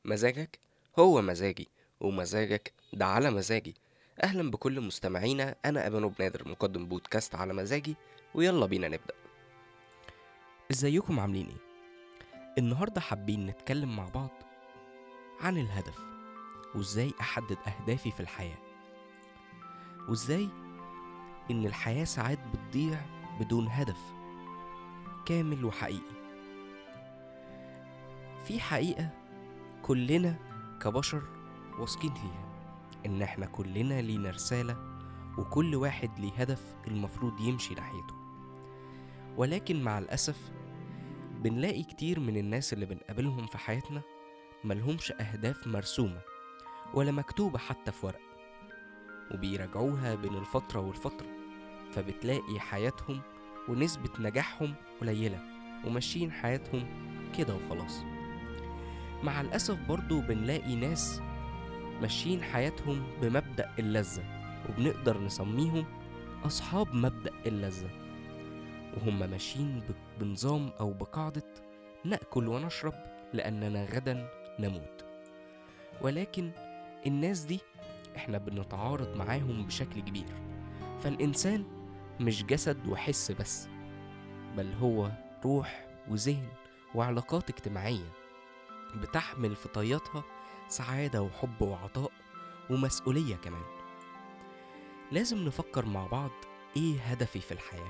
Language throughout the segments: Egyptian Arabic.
مزاجك هو مزاجي ومزاجك ده على مزاجي أهلا بكل مستمعينا أنا أبانو بنادر مقدم بودكاست على مزاجي ويلا بينا نبدأ ازيكم عاملين ايه؟ النهاردة حابين نتكلم مع بعض عن الهدف وازاي أحدد أهدافي في الحياة وازاي إن الحياة ساعات بتضيع بدون هدف كامل وحقيقي في حقيقة كلنا كبشر واثقين فيها إن إحنا كلنا لينا رسالة وكل واحد ليه هدف المفروض يمشي ناحيته ولكن مع الأسف بنلاقي كتير من الناس اللي بنقابلهم في حياتنا ملهمش أهداف مرسومة ولا مكتوبة حتى في ورق وبيراجعوها بين الفترة والفترة فبتلاقي حياتهم ونسبة نجاحهم قليلة وماشيين حياتهم كده وخلاص مع الأسف برضو بنلاقي ناس ماشيين حياتهم بمبدأ اللذة وبنقدر نسميهم أصحاب مبدأ اللذة وهم ماشيين ب- بنظام أو بقاعدة نأكل ونشرب لأننا غدا نموت ولكن الناس دي احنا بنتعارض معاهم بشكل كبير فالإنسان مش جسد وحس بس بل هو روح وذهن وعلاقات اجتماعية بتحمل في طياتها سعادة وحب وعطاء ومسؤولية كمان لازم نفكر مع بعض ايه هدفي في الحياة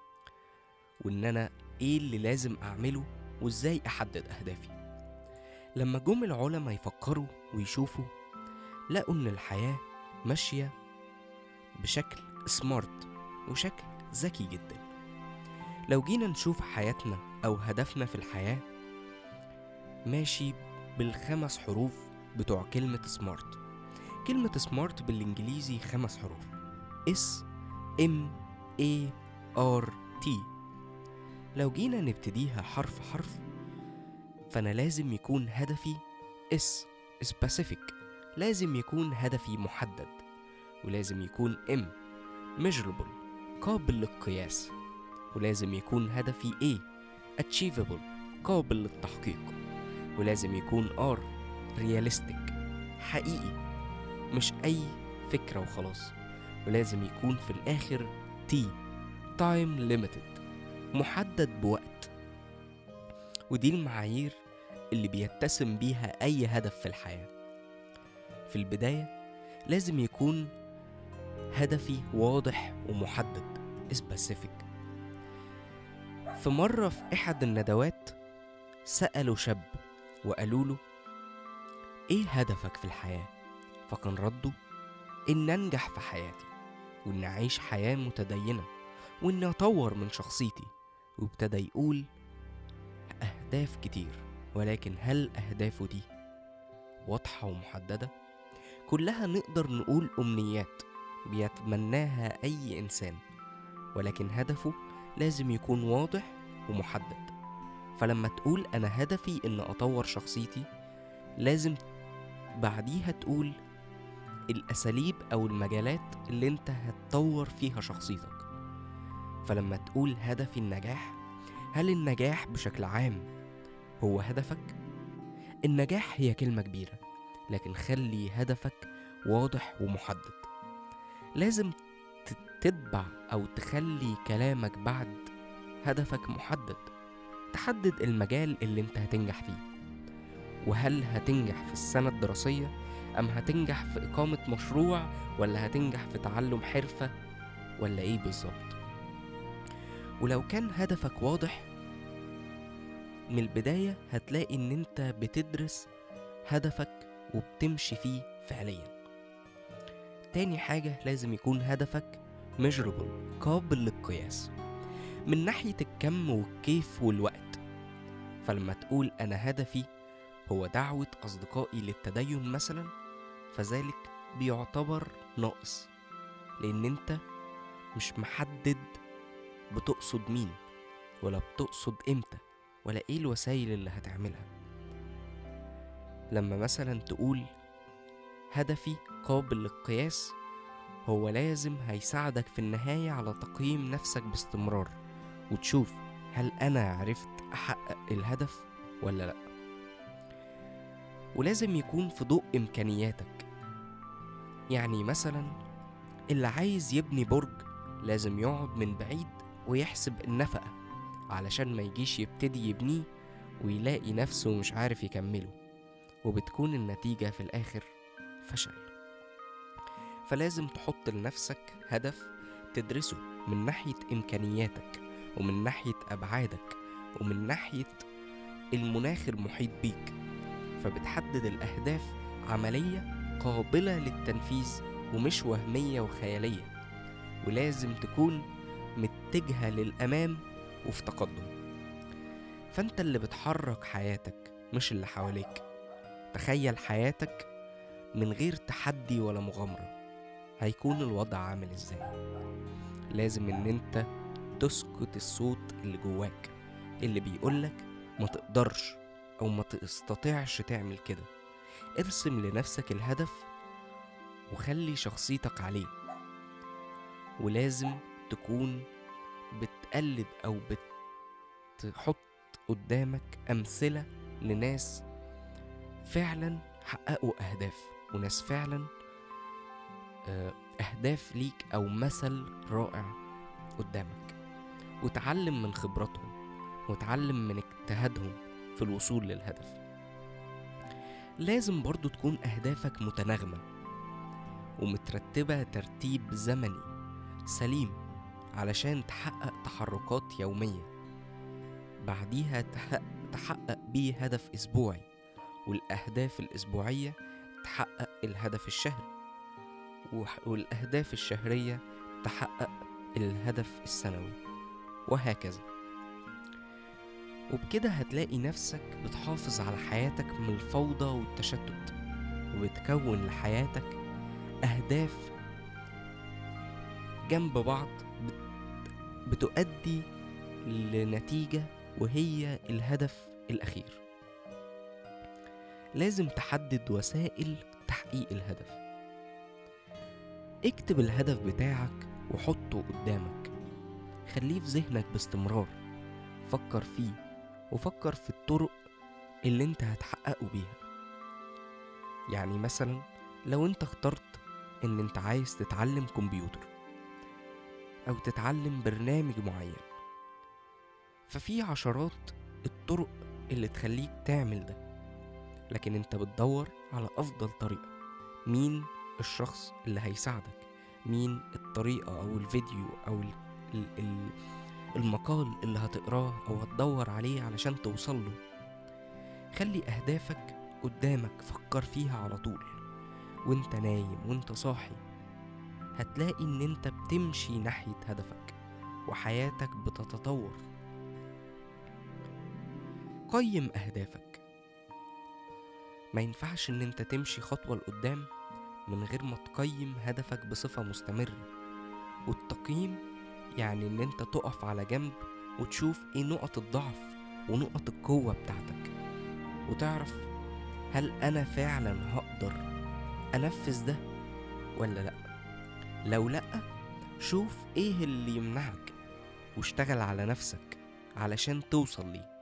وان انا ايه اللي لازم اعمله وازاي احدد اهدافي لما جم العلماء يفكروا ويشوفوا لقوا ان الحياة ماشية بشكل سمارت وشكل ذكي جدا لو جينا نشوف حياتنا او هدفنا في الحياة ماشي بالخمس حروف بتوع كلمة سمارت كلمة سمارت بالإنجليزي خمس حروف S M A R T لو جينا نبتديها حرف حرف فأنا لازم يكون هدفي S specific لازم يكون هدفي محدد ولازم يكون M measurable قابل للقياس ولازم يكون هدفي A achievable قابل للتحقيق ولازم يكون R realistic حقيقي مش أي فكرة وخلاص ولازم يكون في الآخر T time limited محدد بوقت ودي المعايير اللي بيتسم بيها أي هدف في الحياة في البداية لازم يكون هدفي واضح ومحدد specific في مرة في إحد الندوات سألوا شاب وقالوا له إيه هدفك في الحياة؟ فكان رده إن أنجح في حياتي وإن أعيش حياة متدينة وإن أطور من شخصيتي وابتدى يقول أهداف كتير ولكن هل أهدافه دي واضحة ومحددة؟ كلها نقدر نقول أمنيات بيتمناها أي إنسان ولكن هدفه لازم يكون واضح ومحدد فلما تقول أنا هدفي إن أطور شخصيتي لازم بعديها تقول الأساليب أو المجالات اللي أنت هتطور فيها شخصيتك فلما تقول هدفي النجاح هل النجاح بشكل عام هو هدفك؟ النجاح هي كلمة كبيرة لكن خلي هدفك واضح ومحدد لازم ت- تتبع أو تخلي كلامك بعد هدفك محدد تحدد المجال اللي انت هتنجح فيه وهل هتنجح في السنة الدراسية أم هتنجح في إقامة مشروع ولا هتنجح في تعلم حرفة ولا إيه بالظبط ولو كان هدفك واضح من البداية هتلاقي إن أنت بتدرس هدفك وبتمشي فيه فعليا تاني حاجة لازم يكون هدفك measurable قابل للقياس من ناحية الكم والكيف والوقت فلما تقول أنا هدفي هو دعوة أصدقائي للتدين مثلا فذلك بيعتبر ناقص لأن أنت مش محدد بتقصد مين ولا بتقصد إمتى ولا إيه الوسائل اللي هتعملها لما مثلا تقول هدفي قابل للقياس هو لازم هيساعدك في النهاية على تقييم نفسك باستمرار وتشوف هل أنا عرفت أحقق الهدف ولا لأ ولازم يكون في ضوء إمكانياتك يعني مثلا اللي عايز يبني برج لازم يقعد من بعيد ويحسب النفقة علشان ما يجيش يبتدي يبنيه ويلاقي نفسه مش عارف يكمله وبتكون النتيجة في الآخر فشل فلازم تحط لنفسك هدف تدرسه من ناحية إمكانياتك ومن ناحية أبعادك ومن ناحية المناخ المحيط بيك فبتحدد الأهداف عملية قابلة للتنفيذ ومش وهمية وخيالية ولازم تكون متجهة للأمام وفي تقدم فأنت اللي بتحرك حياتك مش اللي حواليك تخيل حياتك من غير تحدي ولا مغامرة هيكون الوضع عامل ازاي لازم ان انت تسكت الصوت اللي جواك اللي بيقولك ما تقدرش او ما تستطيعش تعمل كده ارسم لنفسك الهدف وخلي شخصيتك عليه ولازم تكون بتقلد او بتحط قدامك امثله لناس فعلا حققوا اهداف وناس فعلا آه، اهداف ليك او مثل رائع قدامك وتعلم من خبراتهم وتعلم من اجتهادهم في الوصول للهدف لازم برضو تكون اهدافك متناغمه ومترتبه ترتيب زمني سليم علشان تحقق تحركات يوميه بعديها تحقق بيه هدف اسبوعي والاهداف الاسبوعيه تحقق الهدف الشهري والأهداف الشهرية تحقق الهدف السنوي وهكذا وبكده هتلاقي نفسك بتحافظ على حياتك من الفوضى والتشتت وبتكون لحياتك أهداف جنب بعض بتؤدي لنتيجة وهي الهدف الأخير لازم تحدد وسائل تحقيق الهدف اكتب الهدف بتاعك وحطه قدامك خليه في ذهنك باستمرار فكر فيه وفكر في الطرق اللي انت هتحققه بيها يعني مثلا لو انت اخترت ان انت عايز تتعلم كمبيوتر او تتعلم برنامج معين ففي عشرات الطرق اللي تخليك تعمل ده لكن انت بتدور على افضل طريقة مين الشخص اللي هيساعدك مين الطريقة أو الفيديو أو المقال اللي هتقراه أو هتدور عليه علشان توصل له خلي أهدافك قدامك فكر فيها على طول وانت نايم وانت صاحي هتلاقي ان انت بتمشي ناحية هدفك وحياتك بتتطور قيم أهدافك ما ينفعش ان انت تمشي خطوة لقدام من غير ما تقيم هدفك بصفة مستمرة والتقييم يعني ان انت تقف على جنب وتشوف ايه نقط الضعف ونقط القوة بتاعتك وتعرف هل انا فعلا هقدر انفذ ده ولا لا لو لا شوف ايه اللي يمنعك واشتغل على نفسك علشان توصل ليه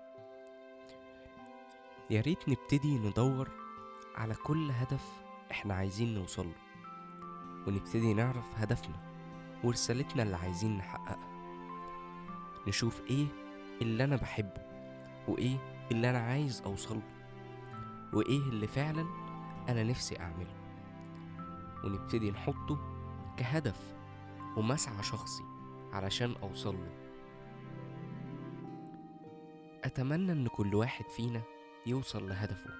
يا ريت نبتدي ندور على كل هدف احنا عايزين نوصله ونبتدي نعرف هدفنا ورسالتنا اللي عايزين نحققها نشوف ايه اللي انا بحبه وايه اللي انا عايز اوصله وايه اللي فعلا انا نفسي اعمله ونبتدي نحطه كهدف ومسعى شخصي علشان اوصله اتمنى ان كل واحد فينا يوصل لهدفه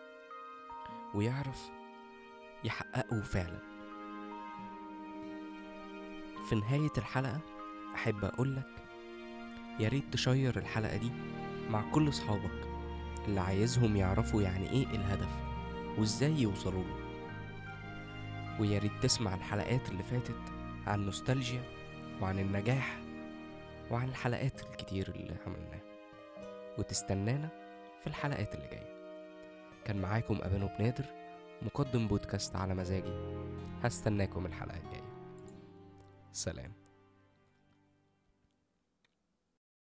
ويعرف يحققه فعلا في نهاية الحلقة أحب أقولك يا ريت تشير الحلقة دي مع كل صحابك اللي عايزهم يعرفوا يعني إيه الهدف وإزاي يوصلوا له ويا ريت تسمع الحلقات اللي فاتت عن نوستالجيا وعن النجاح وعن الحلقات الكتير اللي عملناها وتستنانا في الحلقات اللي جايه كان معاكم أبانو بنادر مقدم بودكاست على مزاجي هستناكم الحلقة الجاية سلام